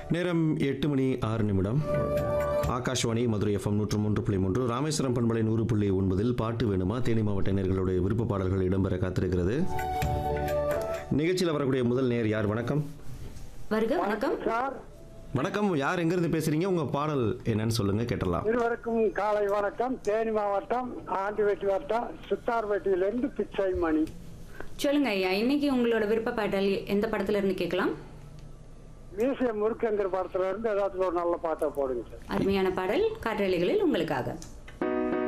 நேரம் எட்டு மணி ஆறு நிமிடம் ஆகாஷ்வாணி மதுரை எஃப்எம் நூற்று மூன்று புள்ளி மூன்று ராமேஸ்வரம் பண்பலை நூறு புள்ளி ஒன்பதில் பாட்டு வேணுமா தேனி மாவட்ட நேர்களுடைய விருப்ப பாடல்கள் இடம்பெற காத்திருக்கிறது நிகழ்ச்சியில் வரக்கூடிய முதல் நேர் யார் வணக்கம் வருக வணக்கம் சார் வணக்கம் யார் எங்கிருந்து பேசுறீங்க உங்க பாடல் என்னன்னு சொல்லுங்க கேட்டலாம் இருவருக்கும் காலை வணக்கம் தேனி மாவட்டம் ஆண்டிவேட்டி வட்டம் சுத்தார்பேட்டையிலிருந்து பிச்சை மணி சொல்லுங்க ஐயா இன்னைக்கு உங்களோட விருப்ப பாடல் எந்த படத்துல இருந்து கேட்கலாம் மீசிய முருக்கங்கிற படத்துல இருந்து ஏதாச்சும் ஒரு நல்ல பாட்டை போடுங்க சார் அருமையான பாடல் காற்றலைகளில் உங்களுக்காக